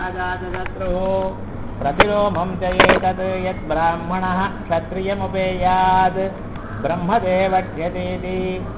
अजातशत्रुः प्रतिलोमं च एतत् यद्ब्राह्मणः क्षत्रियमुपेयात् ब्रह्मदेवक्ष्यतीति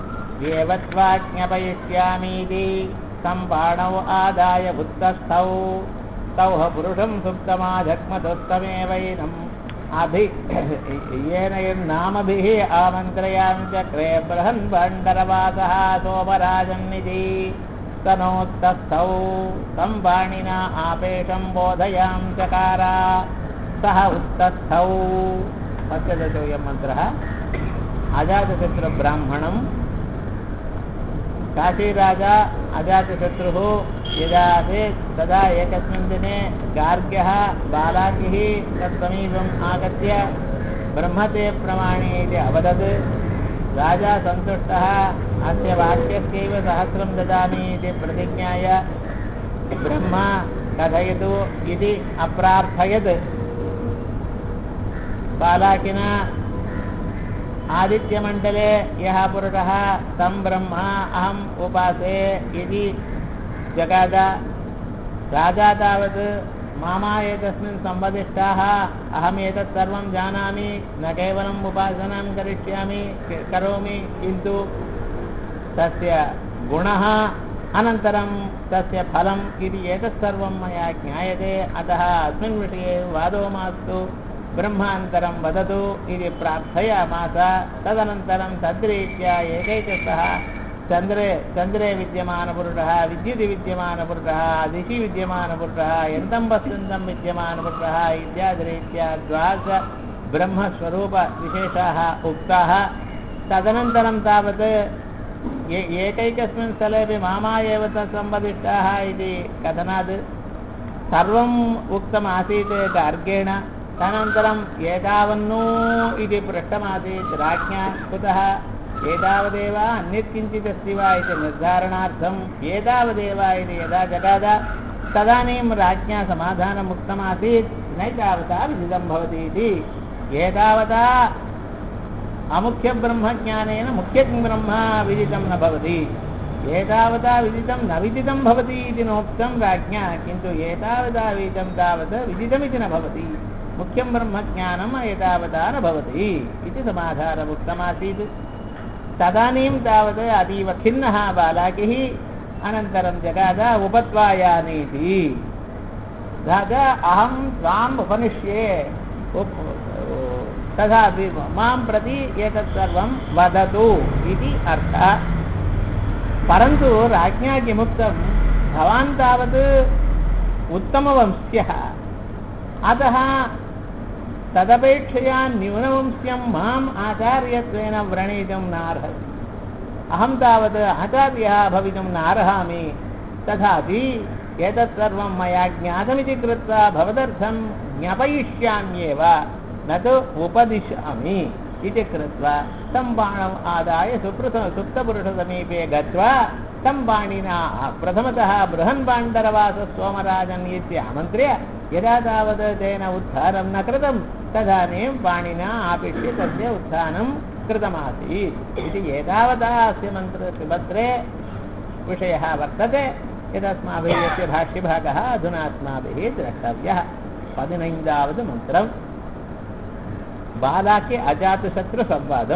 देवत्वाज्ञपयिष्यामीति सम्पाणौ आदाय बुद्धस्थौ तौ पुरुषं सुप्तमाधक्मदुत्तमेवैनम् अभि येन यन्नामभिः आमन्त्रयामि चक्रे बृहन् भण्डरवासः सोमराजन्निधि तनोत्तस्थौ तं पाणिना आपेशं बोधयां चकारा सः उत्तस्थौ पञ्चदशोऽयं मन्त्रः अजातशत्रुब्राह्मणं काशीराजा अजातशत्रुः यदा आसीत् तदा एकस्मिन् दिने गार्ग्यः बालाकिः तत्समीपम् आगत्य ब्रह्मते प्रमाणे इति अवदत् राजा सन्तुष्टः अस्य वाक्यस्यैव सहस्रं ददामि इति प्रतिज्ञाय ब्रह्मा कथयतु इति अप्रार्थयत् बालाकिना आदित्यमण्डले यः पुरुषः तं ब्रह्मा अहम् उपासे इति जगाद राजा तावत् मामा एतस्मिन् सम्बदिष्टाः अहमेतत् सर्वं जानामि न केवलम् उपासनां करिष्यामि करोमि किन्तु तस्य गुणः अनन्तरं तस्य फलम् इति एतत् सर्वं मया ज्ञायते अतः अस्मिन् विषये वादो मास्तु ब्रह्मान्तरं वदतु इति प्रार्थयामास तदनन्तरं तद्रीत्या एकैकस्तः चन्द्रे चन्द्रे विद्यमानपुरुषः विद्युति विद्यमानपुरुषः दिशि विद्यमानपुरुषः यन्तं पश्यन्तं विद्यमानपुरुषः इत्यादिरीत्या द्वादश ब्रह्मस्वरूपविशेषाः उक्ताः तदनन्तरं तावत् एकैकस्मिन् स्थलेपि मामा एव तत्सम्बदिष्टाः इति कथनात् सर्वम् उक्तमासीत् गार्गेण तदनन्तरम् एतावन्नो इति पृष्टमासीत् राज्ञा कुतः एतावदेव अन्यत् किञ्चित् अस्ति वा इति निर्धारणार्थम् एतावदेव इति यदा जगाद तदानीं राज्ञा समाधानम् उक्तमासीत् न तावता विदितं भवति इति एतावता अमुख्यब्रह्मज्ञानेन मुख्यब्रह्म विदितं न भवति एतावता विदितं न विदितं भवति इति नोक्तं राज्ञा किन्तु एतावता विदितं तावत् विदितमिति न भवति मुख्यं ब्रह्मज्ञानम् एतावता न भवति इति समाधानमुक्तमासीत् तदानीं तावत् अतीव खिन्नः बालाकिः अनन्तरं जगाद उपत्वायानीति राजा अहं त्वाम् उपनिष्ये तथापि मां प्रति एतत् सर्वं वदतु इति अर्थः परन्तु राज्ञा किमुक्तं भवान् तावत् उत्तमवंश्यः अतः तदपेक्षया न्यूनवंश्यं माम् आचार्यत्वेन व्रणितुं नार्हति अहं तावत् आचार्यः भवितुं नार्हामि तथापि एतत् सर्वं मया ज्ञातमिति कृत्वा भवदर्थं ज्ञापयिष्याम्येव न तु उपदिशामि इति कृत्वा तं बाणम् आदाय सुपृथ सुप्तपुरुषसमीपे गत्वा तं पाणिना प्रथमतः बृहन्पाण्डरवाससोमराजन् इति आमन्त्र्य यदा तावत् तेन उत्थानं न कृतं तदानीं पाणिना आपिष्य तस्य उत्थानं कृतमासीत् इति एतावता अस्य मन्त्रस्य पत्रे विषयः वर्तते यदस्माभिः यस्य भाष्यभागः अधुना अस्माभिः द्रष्टव्यः पदिनैन्दावद् मन्त्रम् பாலாக்கி அஜாத்து சம்வாதம்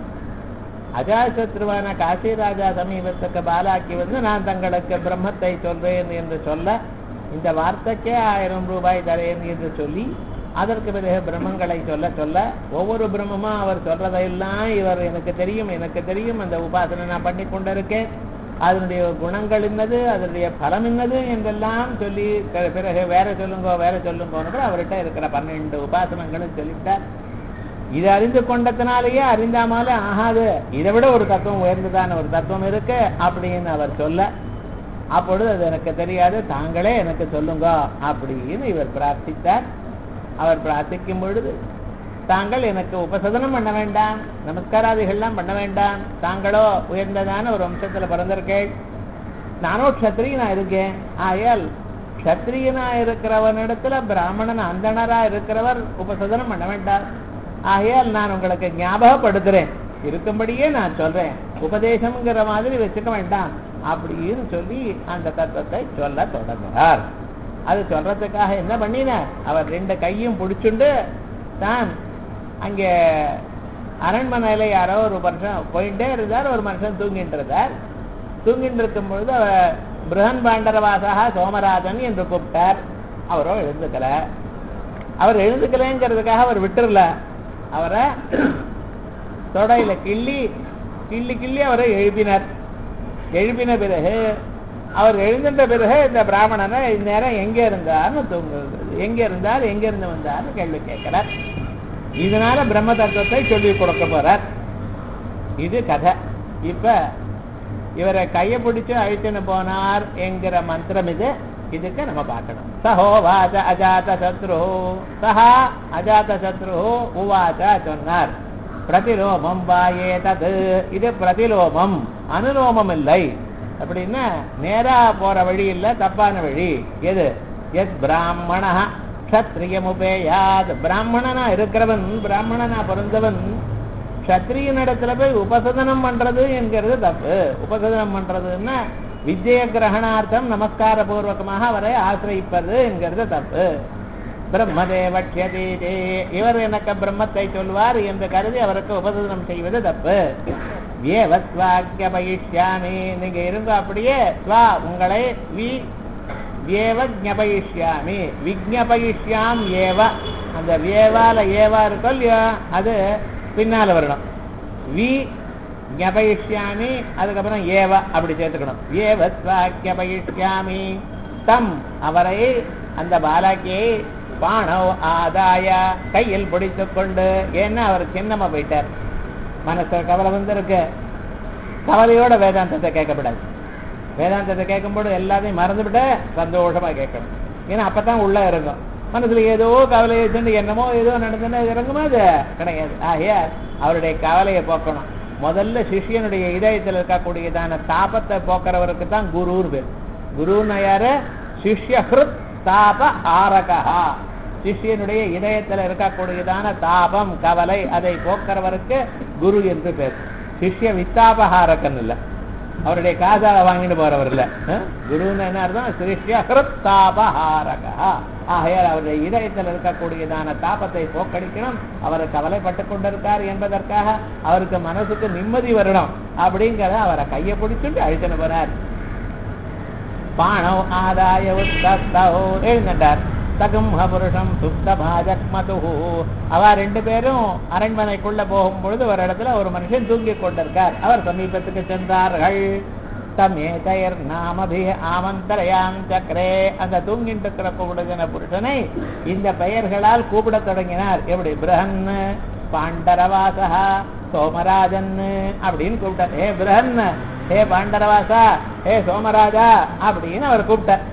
அஜாசத்ருவான காசிராஜா சமீபத்துக்கு பாலாக்கி வந்து நான் தங்களுக்கு பிரம்மத்தை சொல்வேன் என்று சொல்ல இந்த வார்த்தைக்கே ஆயிரம் ரூபாய் தரேன் என்று சொல்லி அதற்கு பிறகு பிரம்மங்களை சொல்ல சொல்ல ஒவ்வொரு பிரம்மமும் அவர் சொல்றதையெல்லாம் இவர் எனக்கு தெரியும் எனக்கு தெரியும் அந்த உபாசனை நான் பண்ணி கொண்டிருக்கேன் அதனுடைய குணங்கள் என்னது அதனுடைய பலம் என்னது என்றெல்லாம் சொல்லி பிறகு வேற சொல்லுங்க வேற சொல்லுங்க அவர்கிட்ட இருக்கிற பன்னெண்டு உபாசனங்களும் சொல்லிவிட்டார் இது அறிந்து கொண்டதுனாலேயே அறிந்தாமல ஆகாது இதை விட ஒரு தத்துவம் உயர்ந்ததான ஒரு தத்துவம் இருக்கு அப்படின்னு அவர் சொல்ல அப்பொழுது அது எனக்கு தெரியாது தாங்களே எனக்கு சொல்லுங்க அப்படின்னு இவர் பிரார்த்தித்தார் அவர் பிரார்த்திக்கும் பொழுது தாங்கள் எனக்கு உபசதனம் பண்ண வேண்டாம் நமஸ்காராதிகள்லாம் பண்ண வேண்டாம் தாங்களோ உயர்ந்ததான ஒரு வம்சத்துல பிறந்திருக்கேன் நானோ க்ஷத்ரியனா இருக்கேன் ஆயால் க்ஷத்ரியனா இருக்கிறவனிடத்துல பிராமணன் அந்தணரா இருக்கிறவர் உபசதனம் பண்ண வேண்டாம் ஆகையால் நான் உங்களுக்கு ஞாபகப்படுத்துறேன் இருக்கும்படியே நான் சொல்றேன் உபதேசம்ங்கிற மாதிரி வச்சுக்க வேண்டாம் அப்படின்னு சொல்லி அந்த தத்துவத்தை சொல்ல தொடங்குகிறார் அது சொல்றதுக்காக என்ன பண்ணின அவர் ரெண்டு கையும் பிடிச்சுண்டு தான் அங்கே அரண்மனையில யாரோ ஒரு மனுஷன் போயிட்டே இருந்தார் ஒரு மனுஷன் தூங்கிட்டு இருந்தார் தூங்கிட்டு இருக்கும் பொழுது அவர் பிரகன் பாண்டரவாசகா சோமராஜன் என்று கூப்பிட்டார் அவரோ எழுந்துக்கல அவர் எழுந்துக்கலைங்கிறதுக்காக அவர் விட்டுறல அவரை தொடையில கிள்ளி கிள்ளி கிள்ளி அவரை எழுப்பினார் எழுப்பின பிறகு அவர் எழுந்துட்ட பிறகு இந்த பிராமணனை இந்நேரம் எங்க இருந்தார்னு தூங்குறது எங்க இருந்தார் எங்க இருந்து வந்தார்னு கேள்வி கேட்கிறார் இதனால பிரம்ம தத்துவத்தை சொல்லி கொடுக்க போறார் இது கதை இப்ப இவரை கையை பிடிச்சு அழிச்சுன்னு போனார் என்கிற மந்திரம் இது இதுக்கு நம்ம பார்க்கணும் சஹோவாச்ச அஜாத சத்ரு சஹா அஜாத சத்ரு உவாச்ச சொன்னார் பிரதிலோமம் வாயே தது இது பிரதிலோமம் அனுலோமம் இல்லை அப்படின்னா நேரா போற வழி இல்ல தப்பான வழி எது எத் பிராமண க்ஷத்ரியமுபேயாத் பிராமணனா இருக்கிறவன் பிராமணனா பிறந்தவன் க்ஷத்ரியனிடத்துல போய் உபசதனம் பண்றது என்கிறது தப்பு உபசதனம் பண்றதுன்னா விஜய கிரகணார்த்தம் நமஸ்கார பூர்வகமாக அவரை ஆசிரியிப்பது என்கிறது தப்பு பிரம்மதேவட்சதீதே இவர் எனக்கு பிரம்மத்தை சொல்வார் என்று கருதி அவருக்கு உபசதனம் செய்வது தப்பு வியவஸ்வாக்கிய பயிஷ்யாமி நீங்க இருங்க அப்படியே ஸ்வா உங்களை வி ஏவ ஜபயிஷ்யாமி விஜ்ஞபயிஷ்யாம் ஏவ அந்த வேவால ஏவா இருக்கோ இல்லையோ அது பின்னால வரணும் வி ஞபயிஷ்யாமி அதுக்கப்புறம் ஏவ அப்படி சேர்த்துக்கணும் ஏவ ஸ்வாக்கியபயிஷ்யாமி தம் அவரை அந்த பாலாக்கியை பாணவ் ஆதாய கையில் பிடித்துக் கொண்டு ஏன்னா அவர் சின்னமா போயிட்டார் மனசுல கவலை வந்திருக்கு கவலையோட வேதாந்தத்தை கேட்கப்படாது வேதாந்தத்தை கேட்கும்போது எல்லாத்தையும் மறந்துவிட்டு சந்தோஷமா கேட்கணும் ஏன்னா அப்பதான் உள்ள இருக்கும் மனசுல ஏதோ கவலை வச்சுட்டு என்னமோ ஏதோ நடந்துன்னா இறங்குமா அது கிடையாது ஆகையா அவருடைய கவலையை போக்கணும் முதல்ல சிஷியனுடைய இதயத்தில் இருக்கக்கூடியதான தாபத்தை போக்குறவருக்கு தான் குருன்னு பேர் குருன்னு யாரு சிஷ்யஹிருத் தாப ஆரகா சிஷியனுடைய இதயத்தில் இருக்கக்கூடியதான தாபம் கவலை அதை போக்குறவருக்கு குரு என்று பேர் சிஷ்ய வித்தாபஹாரகன் இல்ல அவருடைய காதால வாங்கிட்டு போறவர் இல்ல அஹ்? குருன்னு என்ன அர்த்தம் சிஷ்ய ஹிருத்தாபஹாரகா ஆகையால் அவருடைய இதயத்தில் இருக்கக்கூடியதான தாபத்தை போக்கடிக்கணும் அவர் கவலைப்பட்டு கொண்டிருக்கார் என்பதற்காக அவருக்கு மனசுக்கு நிம்மதி வரணும் அப்படிங்கிறத அவரை கையை பிடிச்சுட்டு அழிச்சுன்னு போறார் பாணவ் ஆதாய உத்தஸ்தோ எழுந்தார் தகும்ஹ புருஷம் சுப்த பாஜக்மது அவ ரெண்டு பேரும் அரண்மனைக்குள்ள போகும் பொழுது ஒரு இடத்துல ஒரு மனுஷன் தூங்கிக் கொண்டிருக்கார் அவர் சமீபத்துக்கு சென்றார்கள் தமேதயர் நாமபி ஆமந்தரயாம் சக்கரே அந்த தூங்கிட்டு இருக்கிற கூடுதன புருஷனை இந்த பெயர்களால் கூப்பிடத் தொடங்கினார் எப்படி பிரஹன் பாண்டரவாசா சோமராஜன் அப்படின்னு கூப்பிட்டார் ஹே பிரஹன் ஹே பாண்டரவாசா ஹே சோமராஜா அப்படின்னு அவர் கூப்பிட்டார்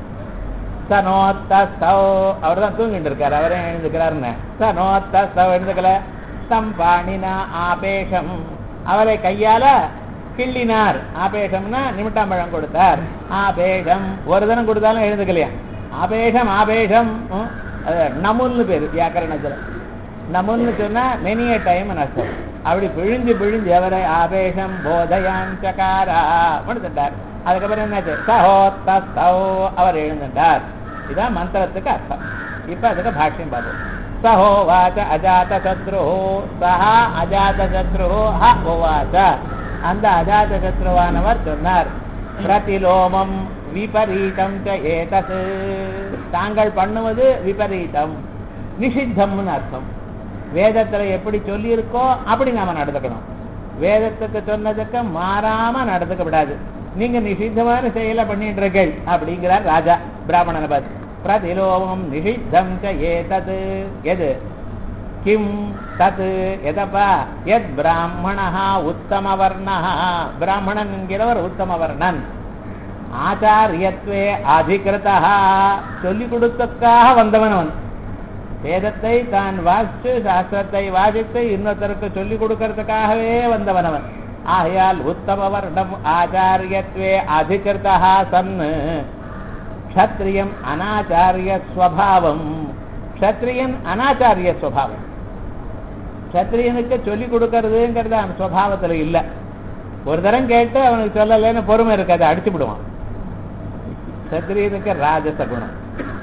சனோத்தஸ்தௌ அவர் தான் தூங்கிட்டு இருக்காரு அவரே எழுந்துக்கிறாருன்னு சனோத்தஸ்தௌ எழுந்துக்கல தம் பாணினா ஆபேஷம் அவரை கையால கிள்ளினார் ஆபேஷம்னா நிமிட்டாம்பழம் கொடுத்தார் ஆபேஷம் ஒரு தினம் கொடுத்தாலும் எழுந்துக்கலையா ஆபேஷம் ஆபேஷம் ம், அது நமுல்னு பேரு வியாக்கரணத்துல நமுல்னு சொன்னா மெனிய டைம் அர்த்தம் அப்படி பிழிஞ்சு பிழிஞ்சு அவரை ஆபேஷம் போதயான் சகாரா முடித்துட்டார் அதுக்கப்புறம் என்னாச்சு சஹோத்தஸ்தௌ அவர் எழுந்துட்டார் இதான் மந்திரத்துக்கு அர்த்தம் இப்ப அதுக்கு பாஷ்யம் பார்ப்போம் சஹோவாச்ச அஜாத சத்ரு சஹா அஜாத சத்ரு ஹ உவாச்ச அந்த அஜாத சத்ருவானவர் சொன்னார் பிரதிலோமம் விபரீதம் ச ஏதஸ் தாங்கள் பண்ணுவது விபரீதம் நிஷித்தம்னு அர்த்தம் வேதத்துல எப்படி சொல்லி இருக்கோ அப்படி நாம நடந்துக்கணும் வேதத்துக்கு சொன்னதுக்கு மாறாம நடந்துக்க விடாது நீங்க நிஷித்தமான செயலை பண்ணிட்டு இருக்கீள் அப்படிங்கிறார் ராஜா பிராமணனை பார்த்து பிரதிலோமம் நிஷித்தம் ச ஏதது எது கிம் தத் எதப்பா எத் பிராமணா உத்தமவர்ணா பிராமணன் என்கிறவர் உத்தமவர்ணன் ஆச்சாரியத்வே அதிகிருதா சொல்லிக் கொடுத்தக்காக வந்தவன் அவன் வேதத்தை தான் வாசித்து சாஸ்திரத்தை வாசித்து இன்னொருத்தருக்கு சொல்லிக் கொடுக்கறதுக்காகவே வந்தவன் அவன் ஆகையால் உத்தம வர்ணம் ஆச்சாரியத்வே அதிகிருதா சன்னு க்ஷத்ரியம் அனாச்சாரிய ஸ்வபாவம் க்ஷத்ரியன் அனாச்சாரிய ஸ்வபாவம் க்ஷத்ரியனுக்கு சொல்லிக் கொடுக்கறதுங்கிறது அவன் சுவாவத்துல இல்ல ஒரு தரம் கேட்டு அவனுக்கு சொல்லலைன்னு பொறுமை இருக்காது அடிச்சு விடுவான் சத்திரியனுக்கு ராஜச குணம்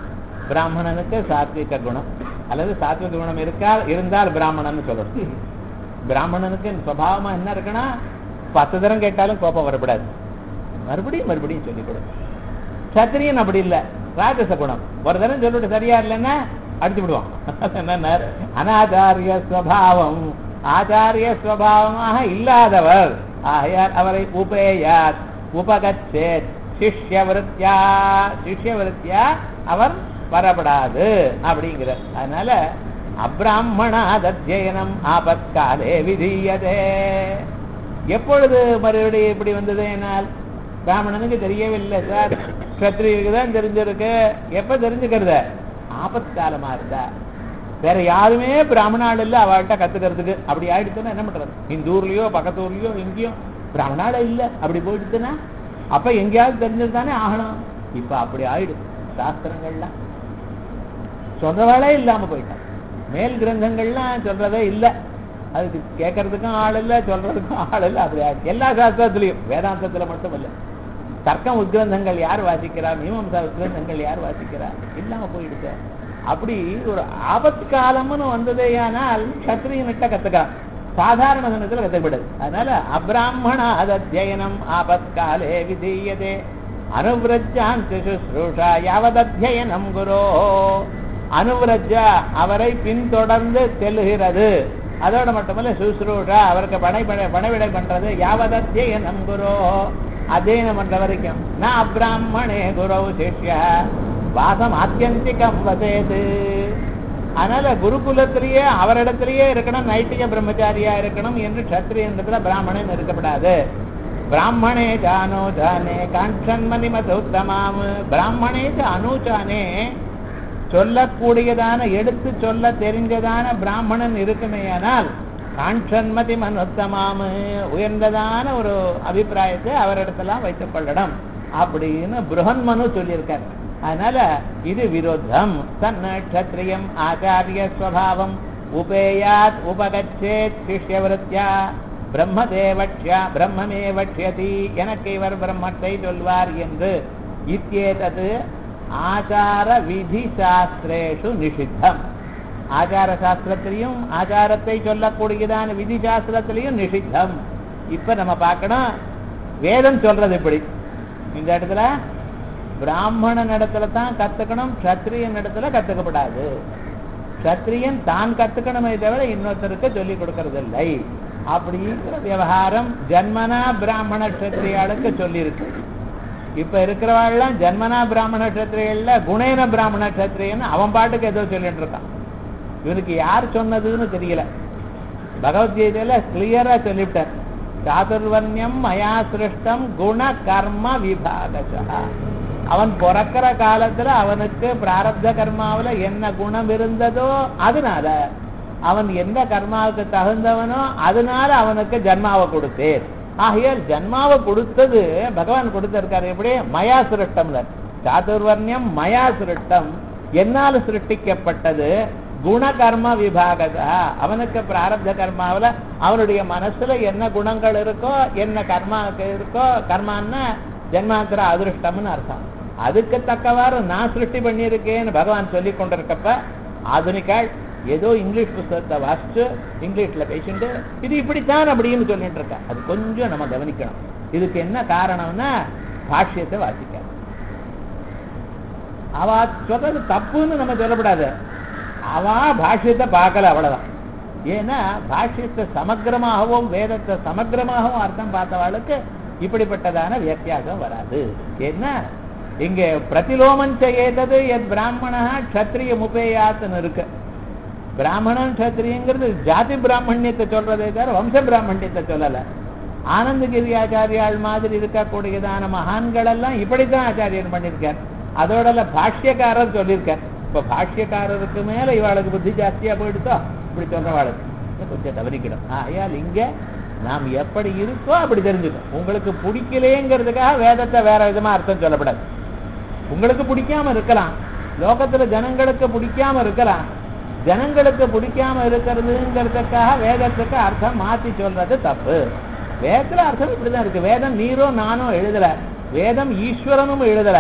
பிராமணனுக்கு சாத்விக குணம் அல்லது சாத்விக குணம் இருக்கா இருந்தால் பிராமணன் சொல்லணும் பிராமணனுக்கு சுவாவமா என்ன இருக்குன்னா பத்து தரம் கேட்டாலும் கோபம் வரக்கூடாது மறுபடியும் மறுபடியும் சொல்லிக் கொடு சத்திரியன் அப்படி இல்ல ராஜச குணம் ஒரு தரம் சொல்லிட்டு சரியா இல்லைன்னா அடிச்சு விடுவான் என்ன அனாச்சாரிய ஸ்வபாவம் ஆச்சாரிய ஸ்வபாவமாக இல்லாதவர் ஆகையால் அவரை உபேயாத் உபகச்சேத் சிஷ்யவிருத்தியா சிஷ்யவிருத்தியா அவர் வரப்படாது அப்படிங்கிற அதனால அப்ராமணாதத்தியனம் ஆபத்காலே விதீயதே எப்பொழுது மறுபடியும் இப்படி வந்தது என்னால் பிராமணனுக்கு தெரியவில்லை சார் கத்திரிக்கு தான் தெரிஞ்சிருக்கு எப்ப தெரிஞ்சுக்கிறது ஆபத்காலமா இருந்தா வேற யாருமே பிராமணாள் இல்ல அவள்கிட்ட கத்துக்கிறதுக்கு அப்படி ஆயிடுச்சுன்னா என்ன பண்றது இந்த ஊர்லயோ பக்கத்து ஊர்லயோ எங்கேயும் பிராமணாட இல்ல அப்படி போயிடுச்சுன்னா அப்ப எங்கேயாவது தெரிஞ்சதுதானே ஆகணும் இப்ப அப்படி ஆயிடுது சாஸ்திரங்கள்லாம் சொல்றவாளே இல்லாம போயிட்டான் மேல் கிரந்தங்கள்லாம் சொல்றதே இல்ல அதுக்கு கேட்கறதுக்கும் ஆள் இல்ல சொல்றதுக்கும் ஆள் இல்ல அப்படி ஆயிடுச்சு. எல்லா சாஸ்திரத்திலையும் வேதாந்தத்துல மட்டும் இல்ல தர்க்கம் உத்கிரந்தங்கள் யார் வாசிக்கிறா மீமாம்சா உத்கிரந்தங்கள் யார் வாசிக்கிறா இல்லாம போயிடுச்சு அப்படி ஒரு ஆபத்து காலம்னு வந்ததேயானால் சத்திரியன்கிட்ட கத்துக்கலாம் சாதாரண தினத்துல கத்துக்கூடாது அதனால அப்ராமண அதத்தியனம் ஆபத்காலே விதீயதே அனுவிரஜாந்தி சுஸ்ரூஷா யாவதத்தியனம் குரோ அனுவிரஜா அவரை பின்தொடர்ந்து செல்லுகிறது அதோட மட்டுமல்ல சுஸ்ரூஷா அவருக்கு பணை பணவிடை பண்றது யாவதத்தியனம் குரோ அத்தியனம் பண்ற வரைக்கும் நான் அப்ராமணே குரவு சிஷ்ய வாசம் ஆத்தியந்திகம் வதேது அதனால குருகுலத்திலேயே அவரிடத்திலேயே இருக்கணும் நைட்டிக பிரம்மச்சாரியா இருக்கணும் என்று கத்திரியன்றதுல பிராமணன் இருக்கப்படாது பிராமணே ஜானோ ஜானே காஞ்சன்மணி மதுத்தமாம் பிராமணே அனுஜானே சொல்லக்கூடியதான எடுத்து சொல்ல தெரிஞ்சதான பிராமணன் இருக்குமேயானால் காஞ்சன்மதி மனுத்தமாமு உயர்ந்ததான ஒரு அபிப்பிராயத்தை அவரிடத்தெல்லாம் வைத்துக் கொள்ளணும் அப்படின்னு புருஹன்மனு சொல்லியிருக்கார் அதனால இது விரோதம் தன்ன க்ஷத்ரியம் ஆச்சாரிய ஸ்வபாவம் உபேயாத் உபகச்சேத் சிஷ்யவிருத்தியா பிரம்மதேவட்சியா பிரம்மமே வட்சியதி எனக்கு இவர் பிரம்மத்தை சொல்வார் என்று இத்தியேதது ஆச்சார விதி சாஸ்திரேஷு நிஷித்தம் ஆச்சார சாஸ்திரத்திலையும் ஆச்சாரத்தை சொல்லக்கூடியதான விதி சாஸ்திரத்திலையும் நிஷித்தம் இப்ப நம்ம பார்க்கணும் வேதம் சொல்றது இப்படி இந்த இடத்துல பிராமணன் இடத்துல தான் கத்துக்கணும் கத்திரியன் இடத்துல கத்துக்கப்படாது கத்திரியன் தான் கத்துக்கணுமே தவிர இன்னொருத்தருக்கு சொல்லி கொடுக்கறது இல்லை அப்படிங்கிற விவகாரம் ஜன்மனா பிராமண கத்திரியாளுக்கு சொல்லியிருக்கு இப்ப இருக்கிறவாள்லாம் ஜன்மனா பிராமண கத்திரியல்ல குணேன பிராமண கத்திரியன்னு அவன் பாட்டுக்கு ஏதோ சொல்லிட்டு இருக்கான் இவனுக்கு யார் சொன்னதுன்னு தெரியல பகவத்கீதையில கிளியரா சொல்லிவிட்டார் சாதுர்வன்யம் மயா சிருஷ்டம் குண கர்ம விபாகசா அவன் பிறக்கிற காலத்துல அவனுக்கு பிராரப்த கர்மாவுல என்ன குணம் இருந்ததோ அதனால அவன் எந்த கர்மாவுக்கு தகுந்தவனோ அதனால அவனுக்கு ஜன்மாவை கொடுத்தேன் ஆகையால் ஜன்மாவை கொடுத்தது பகவான் கொடுத்திருக்காரு எப்படி மயா சிருஷ்டம்ல சாதுர்வர்ணியம் மயா சிருஷ்டம் என்னால் சிருஷ்டிக்கப்பட்டது குணகர்ம விபாகதா அவனுக்கு பிராரப்த கர்மாவுல அவனுடைய மனசுல என்ன குணங்கள் இருக்கோ என்ன கர்மாவுக்கு இருக்கோ கர்மான்னா ஜென்மாந்திர அதிருஷ்டம்னு அர்த்தம் அதுக்கு தக்கவாறு நான் சிருஷ்டி பண்ணியிருக்கேன்னு பகவான் சொல்லி கொண்டிருக்கப்ப ஆதுனிக்காள் ஏதோ இங்கிலீஷ் புஸ்தகத்தை வாசிச்சு இங்கிலீஷ்ல பேசிட்டு இது இப்படித்தான் அப்படின்னு சொல்லிட்டு இருக்க அது கொஞ்சம் நம்ம கவனிக்கணும் இதுக்கு என்ன காரணம்னா பாஷ்யத்தை வாசிக்க அவ சொல்றது தப்புன்னு நம்ம சொல்லக்கூடாது அவ பாஷ்யத்தை பார்க்கல அவ்வளவுதான் ஏன்னா பாஷ்யத்தை சமக்கிரமாகவும் வேதத்தை சமக்கிரமாகவும் அர்த்தம் பார்த்தவாளுக்கு இப்படிப்பட்டதான வித்தியாசம் வராது என்ன இங்க பிரதிலோமம் செய்யறது எத் பிராமணா க்ஷத்ரிய முப்பேயாத்துன்னு இருக்கு பிராமணன் க்ஷத்ரியங்கிறது ஜாதி பிராமணியத்தை சொல்றதே தவிர வம்ச பிராமணியத்தை சொல்லல ஆனந்தகிரி ஆச்சாரியாள் மாதிரி இருக்கக்கூடியதான மகான்கள் எல்லாம் இப்படித்தான் ஆச்சாரியன் பண்ணியிருக்கார் அதோட பாஷ்யக்காரர் சொல்லியிருக்கார் இப்ப பாஷ்யக்காரருக்கு மேல இவாளுக்கு புத்தி ஜாஸ்தியா போயிடுதோ இப்படி சொல்றவாளுக்கு கொஞ்சம் தவறிக்கிடும் ஆகையால் இங்க நாம் எப்படி இருக்கோ அப்படி தெரிஞ்சுக்கணும் உங்களுக்கு பிடிக்கலேங்கிறதுக்காக வேதத்தை வேற விதமா அர்த்தம் சொல்லப்படாது உங்களுக்கு பிடிக்காம இருக்கலாம் லோகத்துல ஜனங்களுக்கு பிடிக்காம இருக்கலாம் ஜனங்களுக்கு பிடிக்காம இருக்கிறதுங்கிறதுக்காக வேதத்துக்கு அர்த்தம் மாத்தி சொல்றது தப்பு வேதத்துல அர்த்தம் இப்படிதான் இருக்கு வேதம் நீரோ நானோ எழுதல வேதம் ஈஸ்வரனும் எழுதல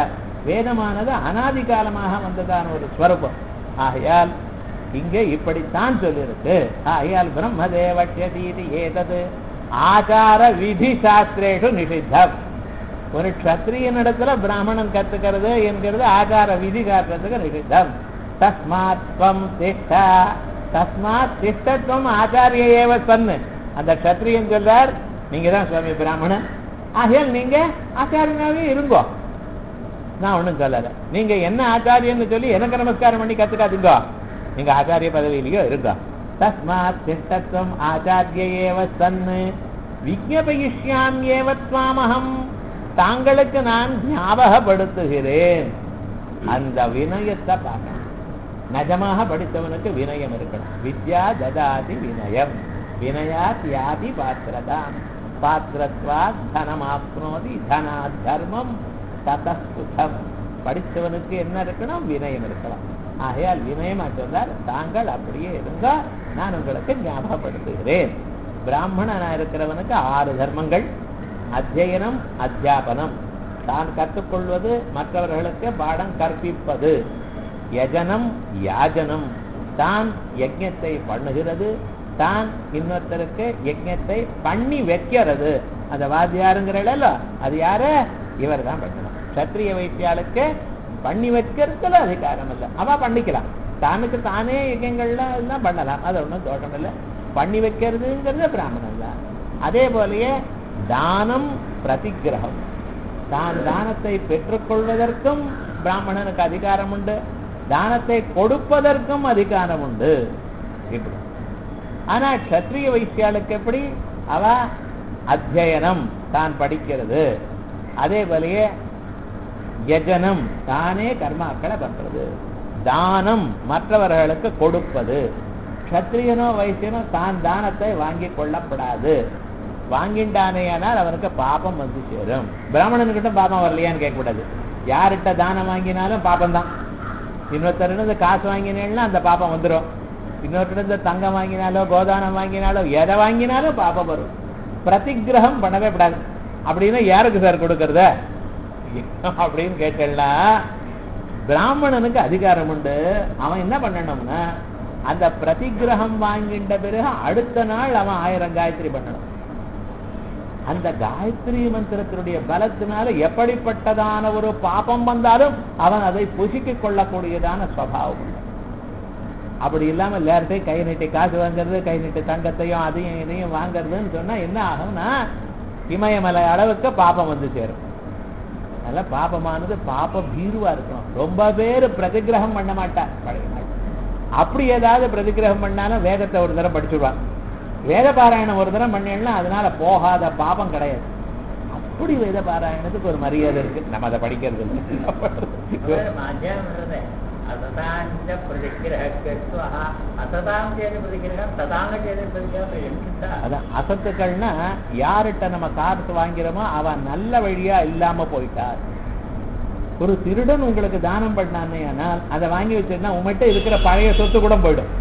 வேதமானது அனாதி காலமாக வந்ததான ஒரு ஸ்வரூபம் ஆகையால் இங்கே இப்படித்தான் சொல்லியிருக்கு ஆகையால் பிரம்மதேவட்யதீதி ஏதது ஆச்சார விதி சாஸ்திரேஷு நிஷித்தம் ஒரு க்ஷத்ரியனிடத்துல பிராமணன் கத்துக்கிறது என்கிறது ஆச்சார விதி காட்டுறதுக்கு நிஷித்தம் தஸ்மாத் துவம் திஷ்ட தஸ்மாத் திஷ்டத்துவம் ஆச்சாரிய ஏவ சன்னு அந்த க்ஷத்ரியன் சொல்றார் நீங்க தான் சுவாமி பிராமணன் ஆகையால் நீங்க ஆச்சாரியனாவே இருங்கோ நான் ஒண்ணும் சொல்லல நீங்க என்ன ஆச்சாரியன்னு சொல்லி எனக்கு நமஸ்காரம் பண்ணி கத்துக்காதீங்க நீங்க ஆச்சாரிய பதவியிலேயோ இருங்க தஸ்மாத் சிஷ்டத்துவம் ஆச்சாரிய ஏவ சன்னு விஜ்ஞபயிஷ்யாமியேவ துவாமகம் தாங்களுக்கு நான் ஞாபகப்படுத்துகிறேன் அந்த வினயத்தை பார்க்கணும் நிஜமாக படித்தவனுக்கு வினயம் இருக்கணும் வித்யா ததாதி வினயம் வினயாத் யாதி பாத்திரதாம் பாத்திரத்வா தனமாப்னோதி தனா தர்மம் ததஸ்துதம் படித்தவனுக்கு என்ன இருக்கணும் வினயம் இருக்கலாம் ஆகையால் வினயமா சொன்னார் தாங்கள் அப்படியே இருங்க நான் உங்களுக்கு ஞாபகப்படுத்துகிறேன் பிராமணனா இருக்கிறவனுக்கு ஆறு தர்மங்கள் அத்தியனம் அத்தியாபனம் தான் கற்றுக்கொள்வது மற்றவர்களுக்கு பாடம் கற்பிப்பது யஜனம் யாஜனம் தான் யஜ்ஞத்தை பண்ணுகிறது தான் இன்னொருத்தருக்கு யஜ்ஞத்தை பண்ணி வைக்கிறது அந்த வாத்தியாருங்கிறல அது யாரு இவர் தான் பண்ணணும் சத்திரிய வைத்தியாளுக்கு பண்ணி வைக்கிறதுல அதிகாரம் இல்லை அவ பண்ணிக்கலாம் தானுக்கு தானே யஜ்யங்கள்லாம் எல்லாம் பண்ணலாம் அது ஒன்றும் தோஷம் இல்லை பண்ணி வைக்கிறதுங்கிறது பிராமணன் தான் அதே போலயே தானம் பிரதிகிரகம் தான் தானத்தை பெற்றுக்கொள்வதற்கும் பிராமணனுக்கு அதிகாரம் உண்டு தானத்தை கொடுப்பதற்கும் அதிகாரம் உண்டு இப்படி ஆனா கத்திரிய வைசியாளுக்கு எப்படி அவ அத்தியனம் தான் படிக்கிறது அதே போலயே யஜனம் தானே கர்மாக்களை பண்றது தானம் மற்றவர்களுக்கு கொடுப்பது கத்திரியனோ வைசியனோ தான் தானத்தை வாங்கி கொள்ளப்படாது வாங்கிண்டானேயானால் அவனுக்கு பாபம் வந்து சேரும் பிராமணனுக்கிட்ட பாபம் வரலையான்னு கேட்கக்கூடாது யார்கிட்ட தானம் வாங்கினாலும் பாபம் தான் இன்னொருத்தர் காசு வாங்கினேன்னா அந்த பாப்பம் வந்துடும் இன்னொருத்தர் தங்கம் வாங்கினாலோ கோதானம் வாங்கினாலோ எதை வாங்கினாலும் பாப்பம் வரும் பிரதிகிரகம் பண்ணவே கூடாது அப்படின்னா யாருக்கு சார் கொடுக்கறத அப்படின்னு கேட்டேன்னா பிராமணனுக்கு அதிகாரம் உண்டு அவன் என்ன பண்ணணும்னா அந்த பிரதிகிரகம் வாங்கின்ற பிறகு அடுத்த நாள் அவன் ஆயிரம் காயத்ரி பண்ணணும் அந்த காயத்ரி மந்திரத்தினுடைய பலத்தினால எப்படிப்பட்டதான ஒரு பாபம் வந்தாலும் அவன் அதை புசிக்கிக் கொள்ளக்கூடியதான சுவாவம் உண்டு அப்படி இல்லாம எல்லார்ட்டையும் கை நீட்டி காசு வாங்குறது கை நீட்டி தங்கத்தையும் அதையும் இதையும் வாங்குறதுன்னு சொன்னா என்ன ஆகும்னா இமயமலை அளவுக்கு பாபம் வந்து சேரும் அதனால பாபமானது பாப பீருவா இருக்கணும் ரொம்ப பேர் பிரதிகிரகம் பண்ண மாட்டா பழைய நாள் அப்படி ஏதாவது பிரதிகிரகம் பண்ணாலும் வேதத்தை ஒரு தரம் படிச்சுடுவான் வேத பாராயணம் ஒரு தரம் பண்ணேன்னா அதனால போகாத பாபம் கிடையாது அப்படி வேத பாராயணத்துக்கு ஒரு மரியாதை இருக்கு நம்ம அதை படிக்கிறது இல்லை असताञ्च प्रतिग्रहः असतां चेत् प्रतिग्रहः तदाङ चेत् प्रतिग्रहः அதான் அசத்துக்கள்னா யார்கிட்ட நம்ம காசு வாங்கிறோமோ அவன் நல்ல வழியா இல்லாம போயிட்டார் ஒரு திருடன் உங்களுக்கு தானம் பண்ணானே ஆனால் அதை வாங்கி வச்சிருந்தா உங்கள்கிட்ட இருக்கிற பழைய சொத்து கூட போயிடும்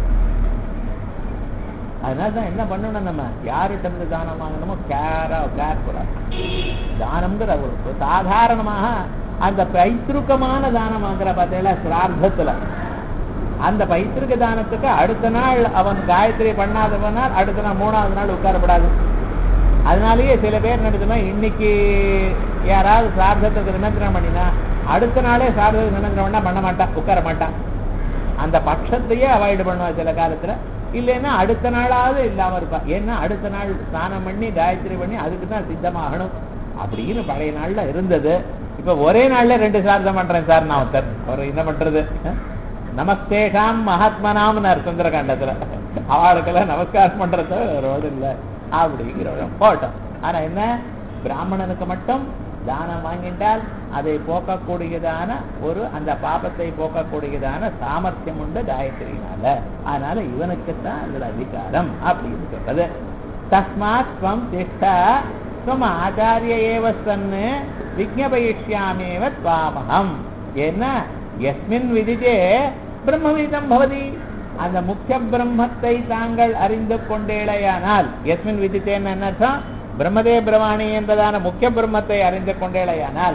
அதனால தான் என்ன பண்ணணும் நம்ம யார்கிட்ட இருந்து தானம் வாங்கணுமோ கேரா கேர்ஃபுல்லா தானம்ங்கிற ஒரு சாதாரணமாக அந்த பைத்திருக்கமான தானம் வாங்குற பார்த்தீங்களா சிரார்த்தத்துல அந்த பைத்திருக்க தானத்துக்கு அடுத்த நாள் அவன் காயத்ரி பண்ணாதவனால் அடுத்த நாள் மூணாவது நாள் உட்காரப்படாது அதனாலேயே சில பேர் நடத்துனா இன்னைக்கு யாராவது சார்த்தத்துக்கு நிமந்திரம் பண்ணினா அடுத்த நாளே சார்த்தத்துக்கு நிமந்திரம் பண்ணா பண்ண மாட்டான் உட்கார மாட்டான் அந்த பட்சத்தையே அவாய்டு பண்ணுவான் சில காலத்துல இல்லைன்னா அடுத்த நாளாவது இல்லாம இருப்பான் ஏன்னா அடுத்த நாள் ஸ்நானம் பண்ணி காயத்ரி பண்ணி அதுக்கு தான் சித்தமாகணும் அப்படின்னு பழைய நாள்ல இருந்தது இப்ப ஒரே நாள்ல ரெண்டு சார்த்தம் பண்றேன் சார் நான் ஒருத்தர் ஒரு என்ன பண்றது நமஸ்தேஷாம் மகாத்மனாம்னார் சுந்தரகாண்டத்துல அவளுக்கெல்லாம் நமஸ்காரம் பண்றது ரோடு இல்லை அப்படிங்கிற போட்டோம் ஆனா என்ன பிராமணனுக்கு மட்டும் தானம் வாங்கிட்டால் அதை போக்கக்கூடியதான ஒரு அந்த பாபத்தை போக்கக்கூடியதான சாமர்த்தியம் உண்டு காயத்ரியினால அதனால இவனுக்குத்தான் அதுல அதிகாரம் அப்படின்னு சொல்றது தஸ்மாத் ஸ்வம் திஷ்ட ஸ்வம் ஆச்சாரிய ஏவ சன்னு விஜ்ஞபயிஷ்யாமேவ துவாமகம் என்ன எஸ்மின் விதிஜே பிரம்மவிதம் பவதி அந்த முக்கிய பிரம்மத்தை தாங்கள் அறிந்து கொண்டேளையானால் எஸ்மின் விதித்தேன்னு என்ன அர்த்தம் பிரம்மதே பிரமாணி என்பதான முக்கிய பிரம்மத்தை அறிந்து கொண்டேளையானால்